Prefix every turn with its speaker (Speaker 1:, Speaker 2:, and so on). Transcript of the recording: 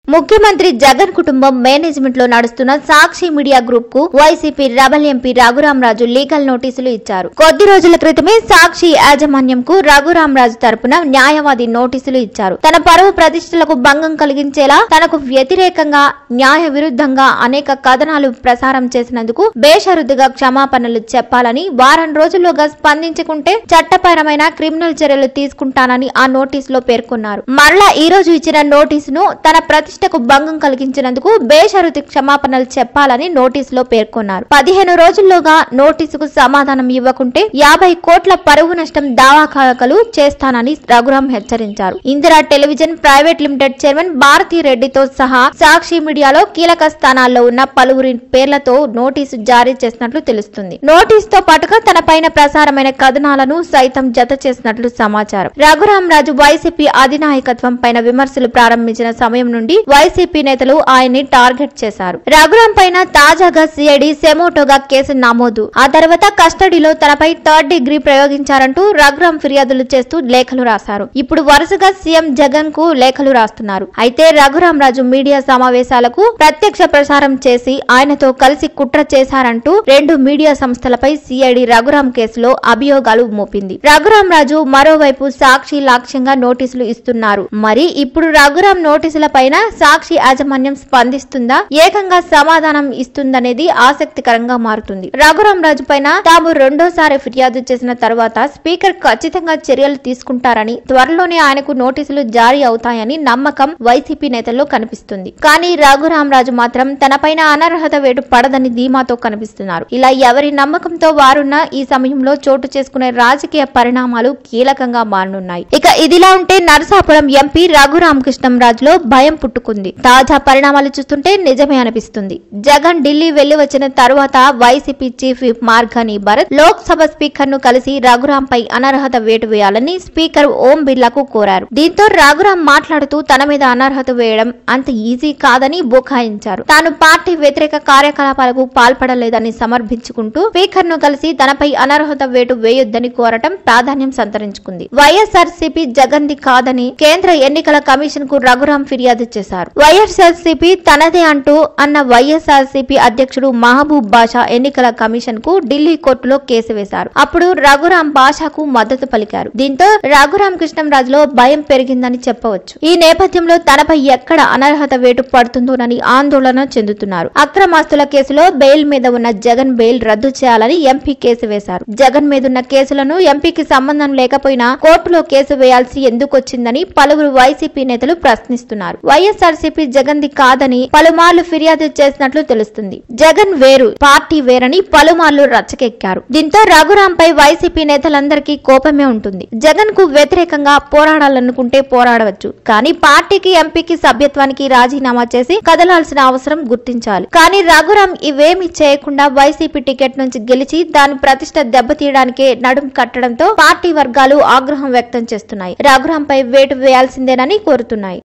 Speaker 1: ముఖ్యమంత్రి జగన్ కుటుంబం మేనేజ్మెంట్ లో నడుస్తున్న సాక్షి మీడియా గ్రూప్ కు YCP rebel MP Raghuramaraju legal నోటీసులు ఇచ్చారు కొద్ది రోజుల క్రితమే సాక్షి యాజమాన్యం కు రఘురామరాజు తరపున న్యాయవాది నోటీసులు ఇచ్చారు తన పరువు ప్రతిష్టలకు భంగం కలిగించేలా తనకు వ్యతిరేకంగా న్యాయ విరుద్ధంగా అనేక కథనాలు ప్రసారం చేసినందుకు బేషరతుగా క్షమాపణలు చెప్పాలని వారం రోజుల్లోగా స్పందించకుంటే చట్టపరమైన క్రిమినల్ చర్యలు తీసుకుంటానని ఆ నోటీసులో పేర్కొన్నారు మరలా ఈ రోజు ఇచ్చిన నోటీసును తన ప్రతిష్టకు భంగం కలిగించినందుకు బేషరతు క్షమాపణలు చెప్పాలని నోటీసులో పేర్కొన్నారు పదిహేను రోజుల్లోగా నోటీసుకు సమాధానం ఇవ్వకుంటే యాభై కోట్ల పరువు నష్టం దావాకాలు చేస్తానని రఘురాం హెచ్చరించారు Indira television private limited chairman Bharathi రెడ్డితో సహా సాక్షి మీడియాలో కీలక స్థానాల్లో ఉన్న పలువురి పేర్లతో నోటీసు జారీ చేసినట్లు తెలుస్తుంది నోటీసుతో పాటుగా తన పైన ప్రసారమైన కథనాలను సైతం జత చేసినట్లు సమాచారం రఘురాం రాజు వైసీపీ అధినాయకత్వం పైన విమర్శలు ప్రారంభించిన సమయం నుండి వైసీపీ నేతలు ఆయన్ని టార్గెట్ చేశారు రఘురాం పైన తాజాగా సిఐడి సెమోటోగా కేసు నమోదు ఆ తర్వాత కస్టడీలో తనపై థర్డ్ డిగ్రీ ప్రయోగించారంటూ రఘురాం ఫిర్యాదులు చేస్తూ లేఖలు రాశారు ఇప్పుడు వరుసగా సీఎం జగన్ కు లేఖలు రాస్తున్నారు అయితే రఘురాం రాజు మీడియా సమావేశాలకు ప్రత్యక్ష ప్రసారం చేసి ఆయనతో కలిసి కుట్ర చేశారంటూ రెండు మీడియా సంస్థలపై సిఐడి రఘురాం కేసులో అభియోగాలు మోపింది రఘురాం రాజు మరోవైపు సాక్షి లక్ష్యంగా నోటీసులు ఇస్తున్నారు మరి ఇప్పుడు రఘురాం నోటీసుల పైన సాక్షి యాజమాన్యం స్పందిస్తుందా ఏకంగా సమాధానం ఇస్తుందనేది ఆసక్తికరంగా మారుతుంది రఘురాం రాజు పైన తాము రెండోసారి ఫిర్యాదు చేసిన తర్వాత స్పీకర్ ఖచ్చితంగా చర్యలు తీసుకుంటారని త్వరలోనే ఆయనకు నోటీసులు జారీ అవుతాయని నమ్మకం వైసీపీ నేతల్లో కనిపిస్తుంది కానీ రఘురాం రాజు మాత్రం తనపైన అనర్హత వేటు పడదని ధీమాతో కనిపిస్తున్నారు ఇలా ఎవరి నమ్మకంతో వారున్న ఈ సమయంలో చోటు చేసుకునే రాజకీయ పరిణామాలు కీలకంగా మారనున్నాయి ఇక ఇదిలా ఉంటే నరసాపురం ఎంపీ రఘురామకృష్ణంరాజులో భయం పుట్టుకుంది తాజా పరిణామాలు చూస్తుంటే నిజమే అనిపిస్తుంది జగన్ ఢిల్లీ వెళ్లి వచ్చిన తరువాత YCP chief whip Margani Bharat Lok Sabha speaker ను కలిసి రఘురాం పై అనర్హత వేటు వేయాలని స్పీకర్ ఓం బిర్లాకు కోరారు దీంతో రఘురాం మాట్లాడుతూ తన మీద అనర్హత వేయడం అంత ఈజీ కాదని బుకాయించారు తాను పార్టీ వ్యతిరేక కార్యకలాపాలకు పాల్పడలేదని సమర్పించుకుంటూ స్పీకర్ ను కలిసి తనపై అనర్హత వేటు వేయొద్దని కోరటం ప్రాధాన్యం సంతరించుకుంది వైఎస్ఆర్సీపీ జగన్ది కాదని కేంద్ర ఎన్నికల కమిషన్ కు రఘురాం ఫిర్యాదు చేశారు వైఎస్ఆర్సీపీ తనదే అంటూ అన్న వైఎస్ఆర్సీపీ అధ్యక్షుడు మహబూబ్ బాషా ఎన్నికల కమిషన్ కు ఢిల్లీ కోర్టులో కేసు వేశారు అప్పుడు రఘురాం బాషాకు మద్దతు పలికారు దీంతో రఘురాం కృష్ణంరాజులో భయం పెరిగిందని చెప్పవచ్చు ఈ నేపథ్యంలో తనపై ఎక్కడ అనర్హత వేటు పడుతుందోనని ఆందోళన చెందుతున్నారు అక్రమాస్తుల కేసులో బెయిల్ మీద ఉన్న జగన్ బెయిల్ రద్దు చేయాలని ఎంపీ కేసు వేశారు జగన్ మీదున్న కేసులను ఎంపీకి సంబంధం లేకపోయినా కోర్టులో కేసు వేయాల్సి ఎందుకు వచ్చిందని పలువురు వైసీపీ నేతలు ప్రశ్నిస్తున్నారు వైఎస్ఆర్సీపీ జగన్ది కాదని పలుమార్లు ఫిర్యాదు చేసినట్లు తెలుస్తుంది జగన్ వేరు పార్టీ వేరని పలుమార్లు రచ్చకెక్కారు దీంతో రఘురాంపై వైసీపీ నేతలందరికీ కోపమే ఉంటుంది జగన్ కు వ్యతిరేకంగా పోరాడాలనుకుంటే పోరాడవచ్చు కానీ పార్టీకి ఎంపీకి సభ్యత్వానికి రాజీనామా చేసి కదలాల్సిన అవసరం గుర్తించాలి కానీ రఘురాం ఇవేమీ చేయకుండా వైసీపీ టికెట్ నుంచి గెలిచి దాని ప్రతిష్ట దెబ్బతీయడానికే నడుం కట్టడంతో పార్టీ వర్గాలు ఆగ్రహం వ్యక్తం చేస్తున్నాయి రఘురాంపై వేటు వేయాల్సిందేనని కోరుతున్నాయి